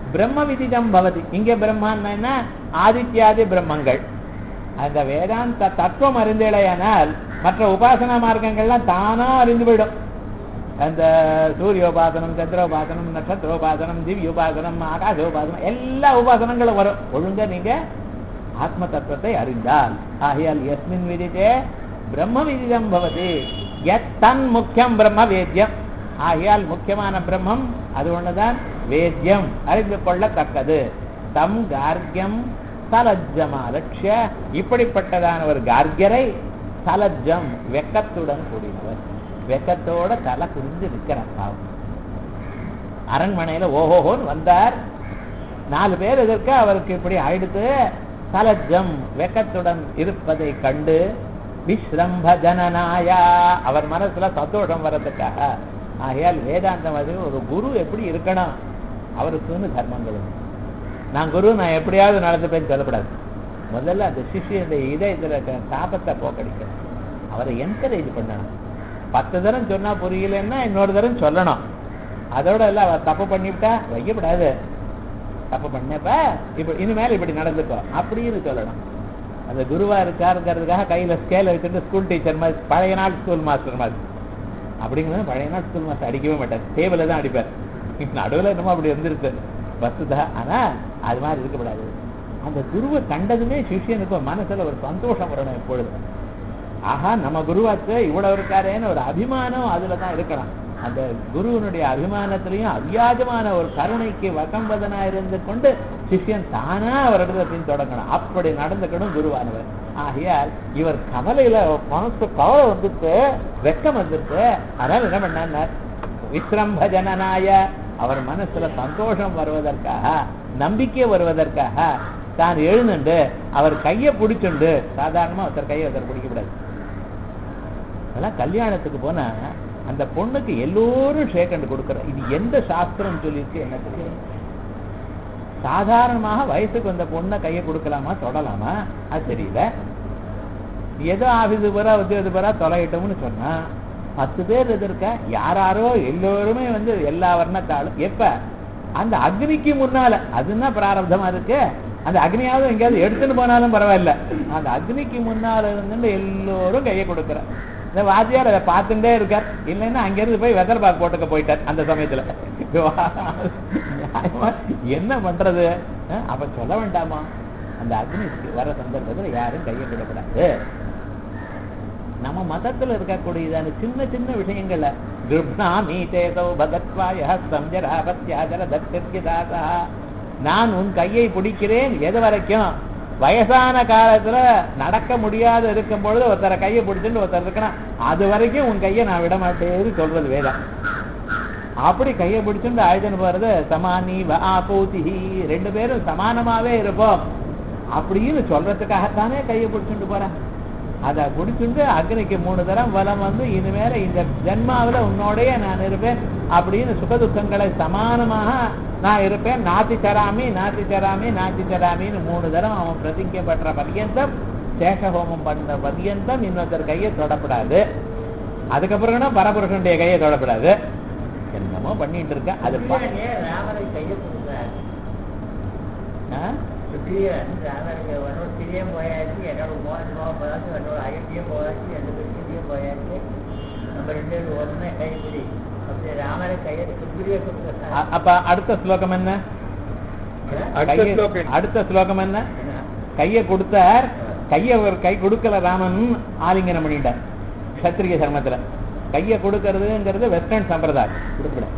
பிரம்ம விதிதம் பவதி இங்க பிரம்மான்னா என்ன ஆதித்யாதி பிரம்மங்கள் அந்த வேதாந்த தத்துவம் அறிந்தேலையானால் மற்ற உபாசனா மார்க்கங்கள்லாம் தானா அறிந்து போயிடும் அந்த சூரியோபாசனம் சந்திரோபாசனம் நட்சத்திரோபாசனம் திவ்யோபாசனம் ஆகாசோபாசனம் எல்லா உபாசனங்களும் வரும் ஒழுங்கா நீங்க ஆத்ம தத்துவத்தை அறிந்தால் ஆகையால் எஸ்மின் விதித்தே பிரம்ம விதிதம் பவதி எத்தன் முக்கியம் பிரம்ம வேத்யம் ஆகையால் முக்கியமான பிரம்மம் அது ஒண்ணுதான் வேத்யம் அறிந்து கொள்ளத்தக்கது தம் கார்கியம் சலஜ்ஜமா லட்சிய இப்படிப்பட்டதான ஒரு கார்கியரை சலஜ்ஜம் வெக்கத்துடன் கூடினவர் வெக்கத்தோட தலை குனிஞ்சு நிற்கிறார் பாவம் அரண்மனையில ஓஹோஹோன்னு வந்தார் நாலு பேர் எதிர்க்க அவருக்கு இப்படி ஆயிடுத்து சலஜம் வெக்கத்துடன் இருப்பதை கண்டு விஸ்ரம்ப ஜனநாயா அவர் மனசுல சந்தோஷம் வர்றதுக்காக ஆகையால் வேதாந்தம் அது ஒரு குரு எப்படி இருக்கணும் அவருக்குன்னு தர்மங்கள் உண்டு. நான் குரு நான் எப்படியாவது நடந்துப்பேன்னு சொல்லக்கூடாது முதல்ல அந்த சிஷியனுடைய இதயத்துல இருக்கிற தாபத்தை போக்கடிக்கணும் அவரை என்கரேஜ் பண்ணணும் பத்து தரம் சொன்னா புரியலன்னா இன்னொரு தரம் சொல்லணும் அதோட எல்லாம் அவர் தப்பு பண்ணிவிட்டா வைக்கப்படாது தப்பு பண்ணப்ப இப்ப இனிமேல் இப்படி நடந்துக்கோ அப்படின்னு சொல்லணும் அந்த குருவா இருக்காருங்கிறதுக்காக கையில ஸ்கேல வச்சுட்டு ஸ்கூல் டீச்சர் மாதிரி பழைய நாள் ஸ்கூல் மாஸ்டர் மாதிரி அப்படிங்கிறது பழைய நாள் ஸ்கூல் மாஸ்டர் அடிக்கவே மாட்டார் டேபிள தான் அடிப்பார் நடுவுல என்னமோ அப்படி இருந்திருக்கு வசுதா ஆனா அது மாதிரி இருக்கக்கூடாது அந்த குருவை கண்டதுமே சிஷியனுக்கு மனசுல ஒரு சந்தோஷம் வரணும் எப்பொழுதும் ஆஹா நம்ம குருவாச்சு இவ்வளவு இருக்காரேன்னு ஒரு அபிமானம் அதுல தான் இருக்கணும் அந்த குருவனுடைய அபிமானத்திலையும் அவ்வியாஜமான ஒரு கருணைக்கு வசம்பதனா இருந்து கொண்டு சிஷ்யன் தானா அவரிடத்துல பின் தொடங்கணும் அப்படி நடந்துக்கணும் குருவானவர் ஆகையால் இவர் கவலையில மனசு கவலை வந்துட்டு வெக்கம் வந்துட்டு அதனால என்ன பண்ணார் விஸ்ரம்ப ஜனநாய அவர் மனசுல சந்தோஷம் வருவதற்காக நம்பிக்கை வருவதற்காக தான் எழுந்துண்டு அவர் கையை பிடிச்சுண்டு சாதாரணமா ஒருத்தர் கையை ஒருத்தர் பிடிக்கக்கூடாது அதெல்லாம் கல்யாணத்துக்கு போனா அந்த பொண்ணுக்கு எல்லோரும் ஷேக்கண்ட் கொடுக்குற இது எந்த சாஸ்திரம் சொல்லிருக்கு என்ன தெரியும் சாதாரணமாக வயசுக்கு வந்த பொண்ணை கையை கொடுக்கலாமா தொடலாமா அது தெரியல ஏதோ ஆபீஸுக்கு போறா உத்தியோகத்துக்கு போறா தொலையிட்டோம்னு சொன்னா பத்து பேர் எதிர்க்க யாராரோ எல்லோருமே வந்து எல்லா வர்ணத்தாலும் எப்ப அந்த அக்னிக்கு முன்னால அதுன்னா பிராரப்தமா இருக்கு அந்த அக்னியாவது எங்கேயாவது எடுத்துட்டு போனாலும் பரவாயில்ல அந்த அக்னிக்கு முன்னால இருந்து எல்லோரும் கையை கொடுக்குற இந்த வாத்தியார் அதை பார்த்துட்டே இருக்கார் இல்லைன்னா அங்கிருந்து போய் வெதர் பாக் போட்டுக்க போயிட்டார் அந்த சமயத்துல நியாயமா என்ன பண்றது அஹ் அப்ப சொல்ல வேண்டாமா அந்த அக்னி வர சந்தர்ப்பத்துல யாரும் கையை விடக்கூடாது நம்ம மதத்துல இருக்கக்கூடியதான சின்ன சின்ன விஷயங்கள்ல கிருப்ணாமி தேசோ பகத்வாய சம்ஜராபத்யாஜர தத்தியதாசா நான் உன் கையை பிடிக்கிறேன் எது வரைக்கும் வயசான காலத்துல நடக்க முடியாத இருக்கும் பொழுது ஒருத்தரை கையை பிடிச்சுட்டு ஒருத்தர் இருக்கணும் அது வரைக்கும் உன் கையை நான் விட மாட்டேன்னு சொல்றது வேதம் அப்படி கையை பிடிச்சுட்டு ஆயுதம் போறது சமானி ஆபூதி ரெண்டு பேரும் சமானமாவே இருப்போம் அப்படின்னு சொல்றதுக்காகத்தானே கையை பிடிச்சுட்டு போறேன் அதை பிடிச்சுட்டு அக்னிக்கு மூணு தரம் வலம் வந்து இனிமேல இந்த ஜென்மாவில உன்னோடய நான் இருப்பேன் அப்படின்னு சுகதுக்கங்களை சமானமாக நான் இருப்பேன் நாத்தி சராமி நாத்தி சராமி நாத்தி சராமின்னு மூணு தரம் அவன் பிரதிஜை பண்ற பர்யந்தம் சேஷஹோமம் பண்ண பர்யந்தம் இன்னொருத்தர் கையை தொடப்படாது அதுக்கப்புறம் பரபுருஷனுடைய கையை தொடப்படாது என்னமோ பண்ணிட்டு இருக்க அது ப- ஏன் ராமரை கையை கொடுத்தார் ஆ? சுக்ரீவன் ராமருக்கு என்னோட சிறியம் போயாச்சு என்னோட மோசமா போயாச்சு என்னோட அயோத்தியம் போயாச்சு என்னோட சிறியம் போயாச்சு நம்ம ரெண்டு பேரும் ஒன்னே கைப்பிடி அப்படி ராமரை கையை சுக்ரீவ கொடுத்தார் அ- அப்ப அடுத்த ஸ்லோகம் என்ன அடுத்த கையை- ஸ்லோகம். அடுத்த ஸ்லோகம் என்ன கையை கொடுத்தார் கையை ஒரு கை கொடுக்கல ராமன் ஆலிங்கனம் பண்ணிட்டார் கத்திரிய தர்மத்துல கையை கொடுக்கறதுங்கிறது வெஸ்டர்ன் சம்பிரதாயம் கொடுக்கல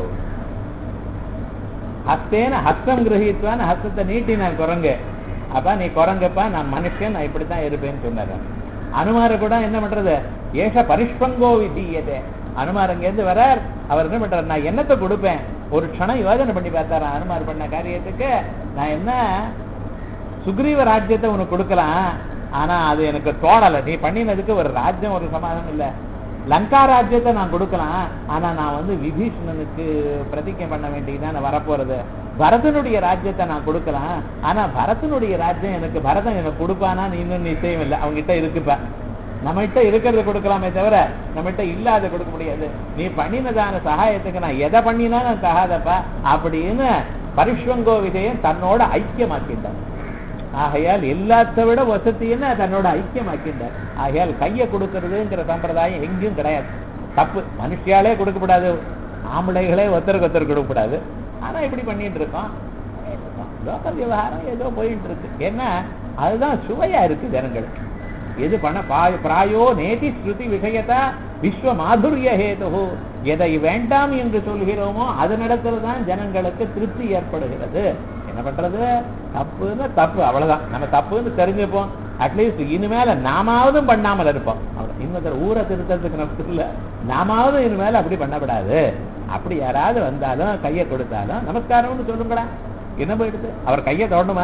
ஹஸ்தேன ஹஸ்தம் கிரகித்வான்னு ஹஸ்தத்தை நீட்டினான் குரங்கு அப்ப நீ குரங்குப்பா நான் மனுஷன் நான் இப்படித்தான் இருப்பேன்னு சொன்னாரு அனுமார கூட என்ன பண்றது ஏஷ பரிஷ்பங்கோ விதீயதே அனுமார் அங்கேருந்து வரார் அவர் என்ன பண்றாரு நான் என்னத்தை கொடுப்பேன் ஒரு க்ஷணம் யோஜனை பண்ணி பார்த்தாரு அனுமார் பண்ண காரியத்துக்கு நான் என்ன சுக்ரீவ ராஜ்யத்தை உனக்கு கொடுக்கலாம் ஆனா அது எனக்கு தோணலை நீ பண்ணினதுக்கு ஒரு ராஜ்யம் ஒரு சமாதானம் இல்ல லங்கா ராஜ்யத்தை நான் கொடுக்கலாம் ஆனா நான் வந்து விபீஷணனுக்கு பிரதிஜை பண்ண வேண்டியதுதான் வரப்போறது பரதனுடைய ராஜ்யத்தை நான் கொடுக்கலாம் ஆனா பரதனுடைய ராஜ்யம் எனக்கு பரதன் எனக்கு கொடுப்பானா நீ இன்னும் நிச்சயம் இல்லை அவங்ககிட்ட இருக்குப்ப நம்மகிட்ட இருக்கிறத கொடுக்கலாமே தவிர நம்மகிட்ட இல்லாத கொடுக்க முடியாது நீ பண்ணினதான சகாயத்துக்கு நான் எதை பண்ணினா நான் தகாதப்பா அப்படின்னு பரிஷ்வங்கோ விஜயம் தன்னோட ஐக்கியமாக்கின்றார் ஆகையால் எல்லாத்த விட வசதின்னு தன்னோட ஐக்கியமாக்கின்றார் ஆகையால் கையை கொடுக்கறதுங்கிற சம்பிரதாயம் எங்கேயும் கிடையாது தப்பு மனுஷியாலே கொடுக்கக்கூடாது ஆம்பளைகளே ஒருத்தருக்கு ஒருத்தர் கொடுக்கக்கூடாது ஆனா இப்படி பண்ணிட்டு இருக்கோம் லோக்கல் விவகாரம் ஏதோ போயிட்டு இருக்கு ஏன்னா அதுதான் சுவையா இருக்கு ஜனங்களுக்கு எது பண்ண பாய- பிராயோ நேதி ஸ்ருதி விஷயத்தா விஸ்வ மாதுரிய ஹேது எதை வேண்டாம் என்று சொல்கிறோமோ அதனிடத்துல தான் ஜனங்களுக்கு திருப்தி ஏற்படுகிறது என்ன பண்றது தப்புன்னு தப்பு அவ்வளவுதான் நம்ம தப்புன்னு தெரிஞ்சுப்போம் அட்லீஸ்ட் இனிமேல நாமாவதும் பண்ணாமல் இருப்போம் அவ்வளவு இன்னொருத்தர் ஊரை திருத்தறதுக்கு நமக்கு இல்ல நாமாவது இனிமேல அப்படி பண்ணக்கூடாது அப்படி யாராவது வந்தாலும் கையை கொடுத்தாலும் நமஸ்காரம்னு சொல்லுங்களா என்ன போயிடுது அவர் கையை தொடணுமா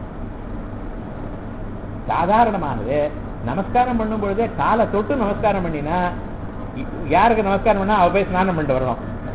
சாதாரணமானது நமஸ்காரம் பண்ணும் பொழுதே காலை தொட்டு நமஸ்காரம் பண்ணினா இ- யாருக்கு நமஸ்காரம் பண்ணா அவ போய் ஸ்நானம் பண்ணிட்டு வரணும்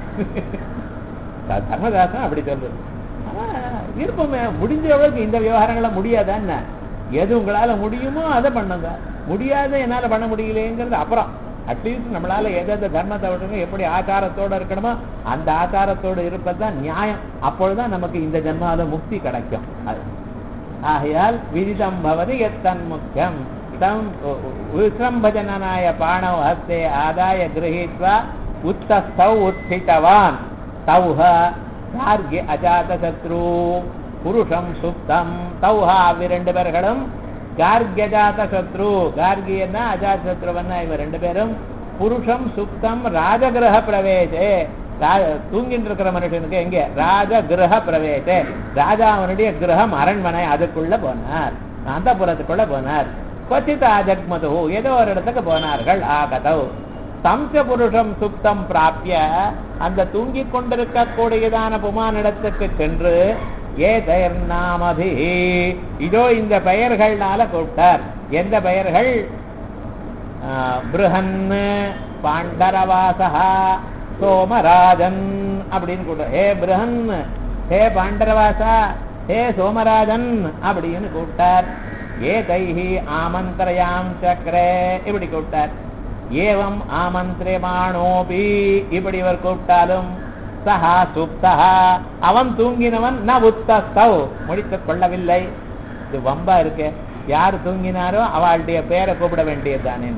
த- தர்மதாசன் அப்படி சொல்றது ஆனா இருப்போமே முடிஞ்ச அளவுக்கு இந்த விவகாரங்களை முடியாதா என்ன எது உங்களால முடியுமோ அதை பண்ணுங்க முடியாத என்னால பண்ண முடியலைங்கிறது அப்புறம் அட்லீஸ்ட் நம்மளால எதாவது தர்மத்தை விட்டுங்க எப்படி ஆச்சாரத்தோட இருக்கணுமோ அந்த ஆச்சாரத்தோட இருப்பதுதான் நியாயம் அப்பொழுதுதான் நமக்கு இந்த ஜென்மால முக்தி கிடைக்கும் அது ஆகையால் விதிதம் பவதி எத்தன் முக்கியம் தம் விஸ்ரம்பஜனாய பாணவ ஹஸ்தே ஆதாய கிரகீத்வா உத்தஸ்தௌ உத்திதவான் தௌஹ கார்கி அஜாத சத்ரு புருஷம் சுப்தம் தௌஹா அவ்வி ரெண்டு பேர்களும் கார்கியஜாத சத்ரு கார்கியன்னா அஜாத சத்ருவன்னா இவ ரெண்டு பேரும் புருஷம் சுப்தம் ராஜகிரக பிரவேசே ரா- தூங்கிட்டு இருக்கிற மனுஷனுக்கு எங்க ராஜ கிரக பிரவேசே ராஜாவனுடைய கிரகம் அரண்மனை அதுக்குள்ள போனார் அந்த புறத்துக்குள்ள போனார் கொச்சித் ஆஜக்மது ஏதோ ஒரு இடத்துக்கு போனார்கள் ஆகதவ் சம்ச புருஷம் சுப்தம் பிராப்பிய அந்த தூங்கிக் கொண்டிருக்கக்கூடியதான புமானிடத்துக்கு சென்று ஏ பெயர் நாமதி இதோ இந்த பெயர்கள்னால கூப்பிட்டார் எந்த பெயர்கள் பிருஹன் பாண்டரவாசா சோமராஜன் அப்படின்னு கூட ஹே பிருஹன் ஹே பாண்டரவாசா ஹே சோமராஜன் அப்படின்னு கூப்பிட்டார் ஏ தைஹி ஆமந்திரயாம் சக்கரே இப்படி கூப்பிட்டார் ஏவம் ஆமந்திரமானோபி இப்படி இவர் கூப்பிட்டாலும் சஹா சுப்தா அவன் தூங்கினவன் ந உத்தஸ்தவ் முடித்துக் கொள்ளவில்லை இது வம்பா இருக்கு யார் தூங்கினாரோ அவளுடைய பேரை கூப்பிட வேண்டியதுதானே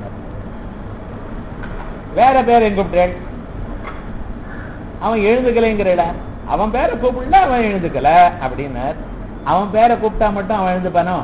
வேற பேரை கூப்பிட்டேன் அவன் எழுந்துக்கலைங்கிறட அவன் பேரை கூப்பிடல அவன் எழுந்துக்கல அப்படின்னார் அவன் பேரை கூப்பிட்டா மட்டும் அவன் எழுந்துப்பானோ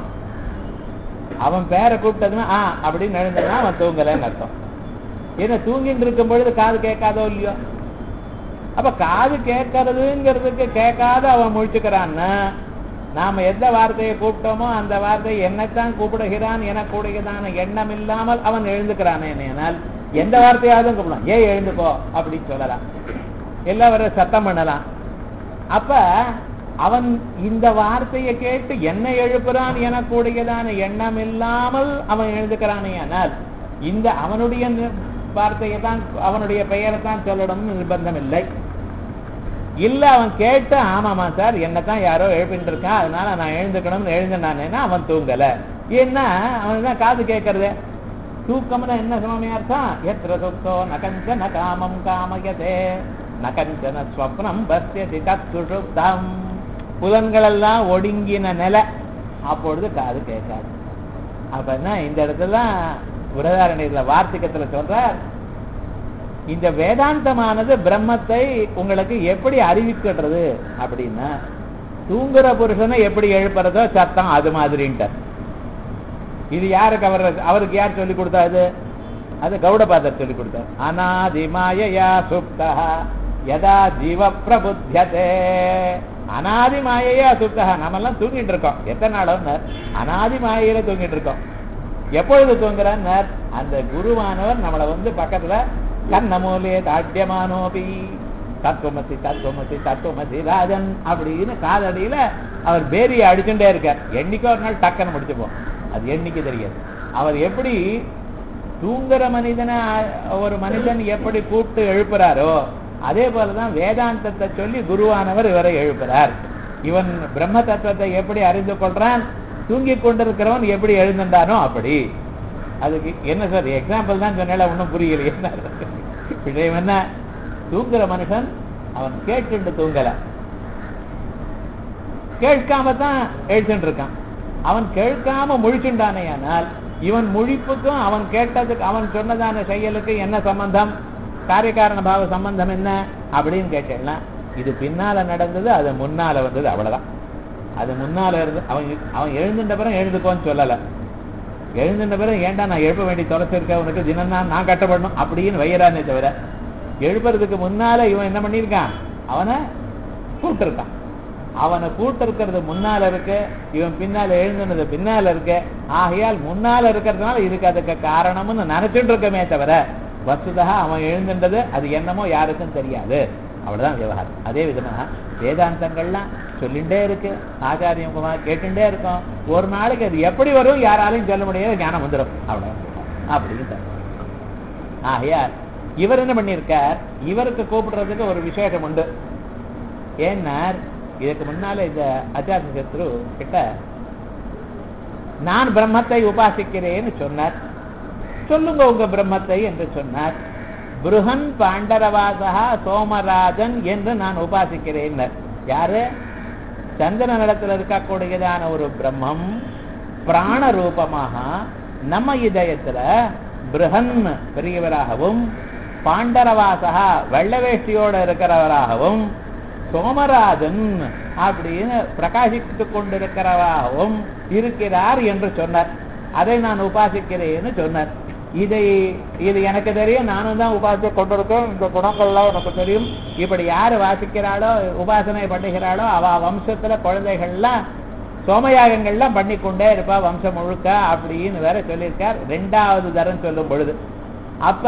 அவன் பேரை கூப்பிட்டதுன்னா ஆ அப்படின்னு எழுந்தனா அவன் தூங்கலைன்னு அர்த்தம் ஏன்னா தூங்கிட்டு இருக்கும் பொழுது காது கேட்காதோ இல்லையோ அப்ப காது கேட்கறதுங்கிறதுக்கு கேட்காத அவன் முழிச்சுக்கிறான்னு நாம எந்த வார்த்தையை கூப்பிட்டோமோ அந்த வார்த்தை என்னத்தான் கூப்பிடுகிறான் என கூடுகிறதான எண்ணம் இல்லாமல் அவன் எழுந்துக்கிறானே ஆனால் எந்த வார்த்தையாவது கூப்பிடலாம் ஏன் எழுந்துக்கோ அப்படின்னு சொல்லலாம் எல்லாரும் சத்தம் பண்ணலாம் அப்ப அவன் இந்த வார்த்தையை கேட்டு என்ன எழுப்புறான் என கூடியதான எண்ணம் இல்லாமல் அவன் எழுதுக்கிறானே ஆனால் இந்த அவனுடைய நி- வார்த்தையை தான் அவனுடைய பெயரை தான் சொல்லணும்னு நிர்பந்தம் இல்லை இல்ல அவன் கேட்டு ஆமாமா சார் என்னதான் யாரோ எழுப்பிட்டு இருக்கான் அதனால நான் எழுந்துக்கணும்னு எழுந்தினானேன்னா அவன் தூங்கல ஏன்னா அவன் தான் காது கேட்கறது தூக்கம்னா என்ன சுவாமி அர்த்தம் எத்திர சுத்தோ நகஞ்சன காமம் காமயதே நகஞ்சன ஸ்வப்னம் பஸ்யதி தத் சுஷுப்தம் புலன்களெல்லாம் ஒடுங்கின நிலை அப்பொழுது காது கேட்காது அப்ப என்ன இந்த இடத்துல விரதாரண்யத்துல வார்த்திகத்துல சொல்றார் இந்த வேதாந்தமானது பிரம்மத்தை உங்களுக்கு எப்படி அறிவிக்கிறது அப்படின்னா தூங்குற புருஷனை எப்படி எழுப்புறதோ சத்தம் அது மாதிரின்ட்டார் இது யாருக்கு அவர் அவருக்கு யார் சொல்லி கொடுத்தா அது அது கௌடபாதர் சொல்லி கொடுத்தார் அநாதி மாயையா சுப்தா யதா ஜீவ பிரபுத்தியதே அனாதி மாயையா சுப்தா நாமெல்லாம் தூங்கிட்டு இருக்கோம் எத்தனை நாளும் அனாதி மாயையில தூங்கிட்டு இருக்கோம் எப்பொழுது தூங்குறான் அந்த குருவானவர் நம்மளை வந்து பக்கத்துல கண்ணமூலே தாட்யமானோபி தத்துவமசி தத்துவமசி தத்துவமசி ராஜன் அப்படின்னு காதடியில அவர் பேரியை அடிச்சுட்டே இருக்கார் என்னைக்கோ ஒரு நாள் டக்குன்னு முடிச்சுப்போம் அது என்னைக்கு தெரியாது அவர் எப்படி தூங்குற மனிதனை அ- ஒரு மனிதன் எப்படி கூப்பிட்டு எழுப்புறாரோ அதே போலதான் வேதாந்தத்தை சொல்லி குருவானவர் இவரை எழுப்புறார் இவன் பிரம்ம தத்துவத்தை எப்படி அறிந்து கொள்றான் தூங்கிக் கொண்டிருக்கிறவன் எப்படி எழுந்துட்டானோ அப்படி அதுக்கு என்ன சார் எக்ஸாம்பிள் தான் சொன்னால ஒன்றும் புரியல என்ன விஷயம் என்ன தூங்குற மனுஷன் அவன் கேட்டுட்டு தூங்கல கேட்காம தான் எழுத்துட்டு இருக்கான் அவன் கேட்காம முழிச்சுண்டானே ஆனால் இவன் முழிப்புக்கும் அவன் கேட்டதுக்கு அவன் சொன்னதான செயலுக்கு என்ன சம்பந்தம் காரியகாரண பாவ சம்பந்தம் என்ன அப்படின்னு கேட்டேன்னா இது பின்னால நடந்தது அது முன்னால வந்தது அவ்வளவுதான் அது முன்னால இருந்து அவன் அவன் எழுந்துட்ட பிறகு எழுந்துக்கோன்னு சொல்லல எழுந்துட்ட பிறகு ஏன்டா நான் எழுப்ப வேண்டி தொலைச்சிருக்கேன் உனக்கு தினம் தான் நான் கட்டப்படணும் அப்படின்னு வையறானே தவிர எழுப்புறதுக்கு முன்னால இவன் என்ன பண்ணியிருக்கான் அவனை கூப்பிட்டுருக்கான் அவனை கூட்டிருக்கிறது முன்னால இருக்கு இவன் பின்னால எழுந்துனது பின்னால இருக்கு ஆகையால் முன்னால இருக்கிறதுனால இதுக்கு அதுக்கு காரணம்னு நினைச்சுட்டு இருக்கமே தவிர வசுதா அவன் எழுந்துன்றது அது என்னமோ யாருக்கும் தெரியாது அவ்வளவுதான் விவகாரம் அதே விதமாக வேதாந்தங்கள்லாம் சொல்லிண்டே இருக்கு ஆச்சாரியம் கேட்டுட்டே இருக்கோம் ஒரு நாளைக்கு அது எப்படி வரும் யாராலையும் சொல்ல முடியாது ஞானம் வந்துடும் அவ்வளவுதான் அப்படின்னு ஆகையால் இவர் என்ன பண்ணியிருக்கார் இவருக்கு கூப்பிடுறதுக்கு ஒரு விசேஷம் உண்டு ஏன்னா இதுக்கு முன்னால இந்த அஜாத சத்ரு கிட்ட நான் பிரம்மத்தை உபாசிக்கிறேன்னு சொன்னார் சொல்லுங்க உங்க பிரம்மத்தை என்று சொன்னார் புருகன் பாண்டரவாசகா சோமராஜன் என்று நான் உபாசிக்கிறேன் யாரு சந்திரன் இடத்துல இருக்கக்கூடியதான ஒரு பிரம்மம் பிராண ரூபமாக நம்ம இதயத்துல பிருகன் பெரியவராகவும் பாண்டரவாசகா வெள்ள வேஷ்டியோட இருக்கிறவராகவும் சோமராஜன் அப்படின்னு பிரகாசித்துக் கொண்டிருக்கிறவாகவும் இருக்கிறார் என்று சொன்னார் அதை நான் உபாசிக்கிறேன்னு சொன்னார் இதை இது எனக்கு தெரியும் நானும் தான் உபாசித்து கொண்டிருக்கேன் இந்த குணங்கள்லாம் எனக்கு தெரியும் இப்படி யாரு வாசிக்கிறாளோ உபாசனை பண்ணுகிறாளோ அவ வம்சத்துல குழந்தைகள்லாம் சோமயாகங்கள்லாம் பண்ணிக்கொண்டே இருப்பா வம்சம் முழுக்க அப்படின்னு வேற சொல்லியிருக்கார் ரெண்டாவது தரம் சொல்லும் பொழுது அப்ப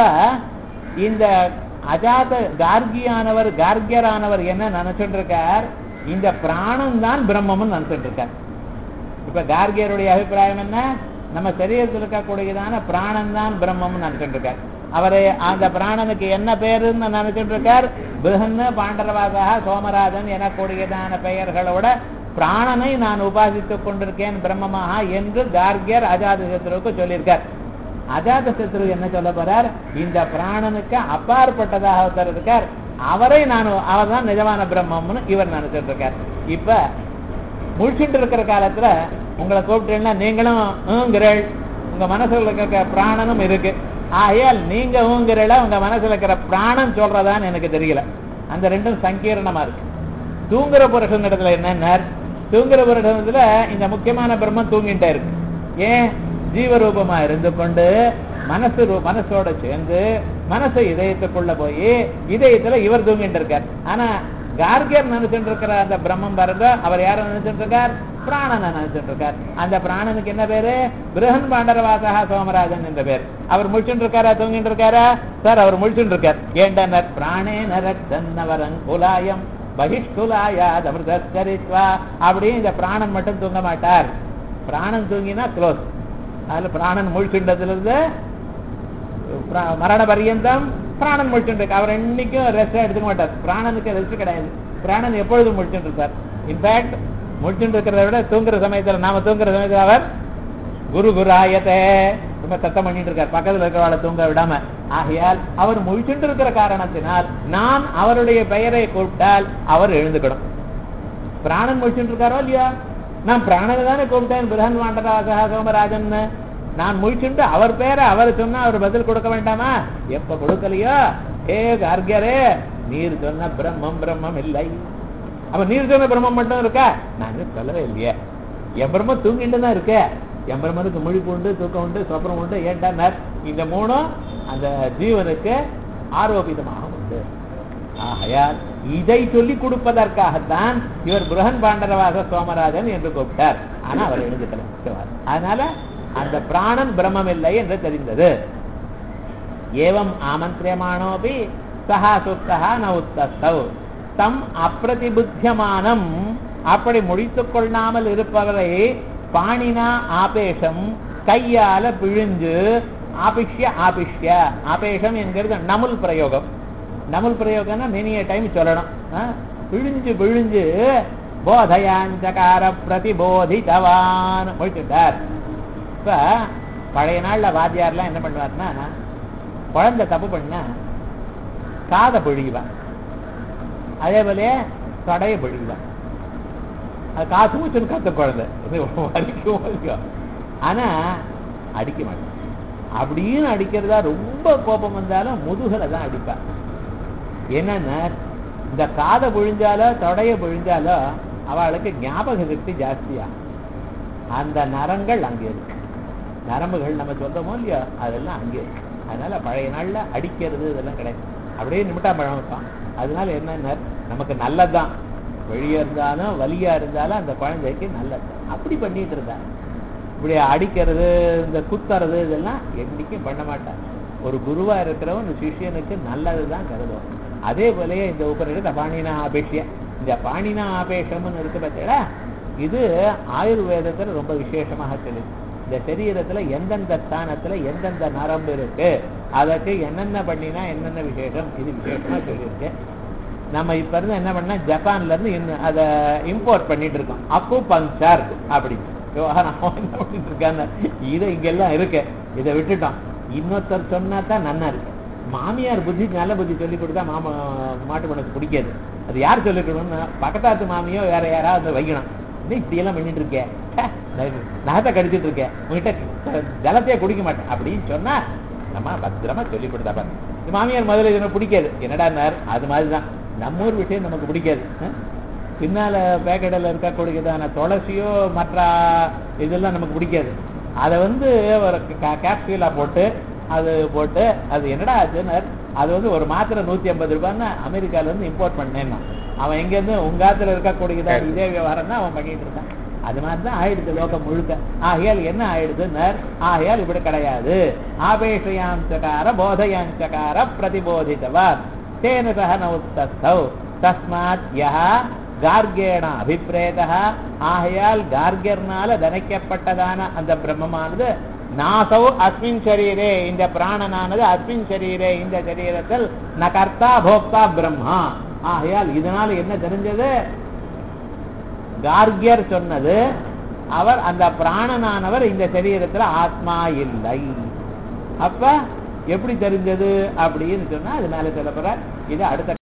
இந்த அஜாத கார்கியானவர் கார்கியரானவர் என்ன நினைச்சுட்டு இருக்கார் இந்த பிராணம் தான் பிரம்மம்னு நினைச்சுட்டு இருக்கார் இப்ப கார்கியருடைய அபிப்பிராயம் என்ன நம்ம சரீரத்தில் இருக்கக்கூடியதான பிராணன் தான் பிரம்மம்னு நினைச்சுட்டு இருக்கார் அவரை அந்த பிராணனுக்கு என்ன பேருன்னு நினைச்சுட்டு இருக்கார் பிருகன்னு பாண்டரவாசா சோமராஜன் எனக்கூடியதான பெயர்களோட பிராணனை நான் உபாசித்துக் கொண்டிருக்கேன் பிரம்மமாக என்று கார்கியர் அஜாதசத்ருவுக்கு சொல்லியிருக்கார் அஜாத சத்ரு என்ன சொல்ல போறார் இந்த பிராணனுக்கு அப்பாற்பட்டதாக ஒருத்தர் இருக்கார் அவரை நான் அவர் தான் நிஜமான பிரம்மம்னு இவர் நினைச்சிட்டு இருக்கார் இப்ப முழிச்சுட்டு இருக்கிற காலத்துல உங்களை கூப்பிட்டீங்கன்னா நீங்களும் ஊங்குறள் உங்க மனசுல இருக்கிற பிராணனும் இருக்கு ஆகையால் நீங்க ஊங்குறல உங்க மனசுல இருக்கிற பிராணம் சொல்றதான்னு எனக்கு தெரியல அந்த ரெண்டும் சங்கீர்ணமா இருக்கு தூங்குற புருஷன் இடத்துல என்ன தூங்குற புருஷத்துல இந்த முக்கியமான பிரம்மம் தூங்கிட்டே இருக்கு ஏன் ஜீவரூபமா இருந்து கொண்டு மனசு ரூ- மனசோட சேர்ந்து மனசு இதயத்துக்குள்ள போய் இதயத்துல இவர் தூங்கிட்டு இருக்கார் ஆனா கார்கியர் நினைச்சுட்டு இருக்கிற அந்த பிரம்மம் பாருங்க அவர் யார நினைச்சிட்டு இருக்கார் பிராணனை நினைச்சிட்டு இருக்கார் அந்த பிராணனுக்கு என்ன பேரு பிரகன் பாண்டரவாசகா சோமராஜன் என்ற பேர் அவர் முழிச்சுட்டு இருக்காரா தூங்கிட்டு இருக்காரா சார் அவர் முழிச்சுட்டு இருக்கார் ஏண்டனர் பிராணே நரத்தன்னவரன் குலாயம் பகிஷ்குலாயாத் அமிர்தஸ்கரித்வா அப்படின்னு இந்த பிராணன் மட்டும் தூங்க மாட்டார் பிராணன் தூங்கினா க்ளோஸ் அதுல பிராணன் முழிச்சுண்டதுல இருந்து பிர- மரண பரியந்தம் பிராணன் முழிச்சுட்டு இருக்கு அவர் என்னைக்கும் ரெஸ்ட் எடுத்துக்க மாட்டார் பிராணனுக்கு ரெஸ்ட் கிடையாது பிராணன் எப்பொழுதும் முழிச்சுட்டு இருப்பார் இன்ஃபேக்ட் முழிச்சுட்டு இருக்கிறத விட தூங்குற சமயத்துல நாம தூங்குற சமயத்துல அவர் குரு குராயத்தே ரொம்ப சத்தம் பண்ணிட்டு இருக்கார் பக்கத்துல இருக்கிறவளை தூங்க விடாம ஆகையால் அவர் முழிச்சுட்டு இருக்கிற காரணத்தினால் நான் அவருடைய பெயரை கூப்பிட்டால் அவர் எழுந்துக்கணும் பிராணன் முழிச்சுட்டு இருக்காரோ இல்லையா நான் பிராணனை தானே கூப்பிட்டேன் பிரகன் வாண்டராஜா சோமராஜன் நான் முழிச்சுட்டு அவர் பேரை அவர் சொன்னா அவர் பதில் கொடுக்க வேண்டாமா எப்ப கொடுக்கலையோ ஏ கார்கியரே நீர் சொன்ன பிரம்மம் பிரம்மம் இல்லை அப்ப நீர் சொன்ன பிரம்மம் மட்டும் இருக்கா நான் இன்னும் சொல்லவே இல்லையே என் பிரம்மம் தூங்கிட்டு தான் இருக்கே என் பிரம்மனுக்கு முழிப்பு உண்டு தூக்கம் உண்டு சொப்பனம் உண்டு ஏன்டா இந்த மூணும் அந்த ஜீவனுக்கு ஆரோபிதமாக உண்டு ஆகையால் இதை சொல்லி கொடுப்பதற்காகத்தான் இவர் புரகன் பாண்டரவாச சோமராஜன் என்று கூப்பிட்டார் ஆனா அவர் எழுந்துக்கல அதனால அந்த பிராணன் பிரம்மம் இல்லை என்று தெரிந்தது ஏவம் ஆமந்திரியமானோபி சஹா சுத்தஹா ந உத்தஸ்தவ் தம் அப்பிரதிபுத்தியமானம் அப்படி முடித்துக் கொள்ளாமல் இருப்பவரை பாணினா ஆபேஷம் கையால பிழிஞ்சு ஆபிஷ்ய ஆபிஷ்ய ஆபேஷம் என்கிறது நமுல் பிரயோகம் நமுல் பிரயோகம்னா மெனிய டைம் சொல்லணும் ஆ? பிழிஞ்சு பிழிஞ்சு போதயாஞ்சகார பிரதிபோதிதவான் முடிச்சுட்டார் இப்ப பழைய நாள்ல வாத்தியார்லாம் என்ன பண்ணுவார்னா குழந்தை தப்பு பண்ணா காதை பிழிவான் அதே போல தொடைய பிழிவான் அது காசு மூச்சுன்னு கத்த குழந்தை இது வலிக்கும் வலிக்கும் ஆனா அடிக்க மாட்டேன் அப்படின்னு அடிக்கிறதா ரொம்ப கோபம் வந்தாலும் முதுகுல தான் அடிப்பா என்னன்னா இந்த காதை பொழிஞ்சாலோ தொடைய பொழிஞ்சாலோ அவளுக்கு ஞாபக சக்தி ஜாஸ்தியா அந்த நரங்கள் அங்கே இருக்கு நரம்புகள் நம்ம சொல்றோமோ இல்லையோ அதெல்லாம் அங்கே இருக்கு அதனால பழைய நாள்ல அடிக்கிறது இதெல்லாம் கிடையாது அப்படியே நிமிட்டா பழம் வைப்பான் அதனால என்னன்னா நமக்கு நல்லதுதான் வெளியே இருந்தாலும் வலியா இருந்தாலும் அந்த குழந்தைக்கு நல்லது அப்படி பண்ணிட்டு இருந்தா இப்படி அடிக்கிறது இந்த குத்துறது இதெல்லாம் என்னைக்கும் பண்ண மாட்டான் ஒரு குருவா இருக்கிறவன் ஒரு சிஷ்யனுக்கு நல்லதுதான் கருதும் அதே போலயே இந்த உபநிடத பாணினா ஆபேஷிய இந்த பாணினா ஆபேஷம்னு இருக்கு பார்த்தீங்களா இது ஆயுர்வேதத்துல ரொம்ப விசேஷமாக சொல்லுது இந்த சரீரத்துல எந்தெந்த ஸ்தானத்துல எந்தெந்த நரம்பு இருக்கு அதற்கு என்னென்ன பண்ணினா என்னென்ன விசேஷம் இது விசேஷமா சொல்லியிருக்கு நம்ம இப்ப இருந்து என்ன பண்ணா ஜப்பான்ல இருந்து இன்னும் அதை இம்போர்ட் பண்ணிட்டு இருக்கோம் அப்பு பங்க்சர் அப்படி விவகாரம் அவன் என்ன பண்ணிட்டு இருக்கான்னு இது இங்கெல்லாம் இருக்கு இதை விட்டுட்டோம் இன்னொருத்தர் சொன்னா தான் நன்னா இருக்கு மாமியார் புத்தி நல்ல புத்தி சொல்லி கொடுத்தா மாமா மாட்டு மனசு பிடிக்காது அது யார் சொல்லி கொடுக்கணும்னா பக்கத்தாத்து மாமியோ வேற யாராவது வைக்கணும் என்ன இப்படி எல்லாம் பண்ணிட்டு இருக்கேன் நகத்தை கடிச்சிட்டு இருக்கேன் உங்ககிட்ட ஜலத்தையே குடிக்க மாட்டேன் அப்படின்னு சொன்னா நம்ம பத்திரமா சொல்லி கொடுத்தா பாரு இந்த மாமியார் முதல்ல இது எனக்கு பிடிக்காது என்னடா அது மாதிரி தான் நம்ம ஊர் விஷயம் நமக்கு பிடிக்காது அஹ்? பின்னால பேக்கெட்டில் இருக்கக்கூடியதான துளசியோ மற்ற இதெல்லாம் நமக்கு பிடிக்காது அதை வந்து ஒரு கேப்சூலா போட்டு அது போட்டு அது என்னடா ஆச்சுன்னு அது வந்து ஒரு மாத்திரை நூத்தி ஐம்பது ரூபான்னு அமெரிக்கால இருந்து இம்போர்ட் பண்ணேன்னா அவன் எங்க இருந்து உங்க ஆத்துல இருக்கக்கூடியதான் இதே விவகாரம் தான் அவன் பண்ணிட்டு இருக்கான் அது மாதிரி தான் ஆயிடுது லோகம் முழுக்க ஆகையால் என்ன ஆயிடுதுன்னர் ஆகையால் இப்படி கிடையாது ஆபேஷயாஞ்சகார போதயாஞ்சகார பிரதிபோதித்தவர் தேன சக நவுத்தஸ்தௌ தஸ்மாத் யஹ கார்கேண அபிப்பிரேதா ஆகையால் கார்கர்னால தனைக்கப்பட்டதான அந்த பிரம்மமானது நாசௌ அஸ்மின் சரீரே இந்த பிராணனானது அஸ்மின் சரீரே இந்த சரீரத்தில் ந கர்த்தா போக்தா பிரம்மா ஆகையால் இதனால என்ன தெரிஞ்சது கார்கியர் சொன்னது அவர் அந்த பிராணனானவர் இந்த சரீரத்துல ஆத்மா இல்லை அப்ப எப்படி தெரிஞ்சது அப்படின்னு சொன்னா அது மேல சொல்ல போற இது அடுத்த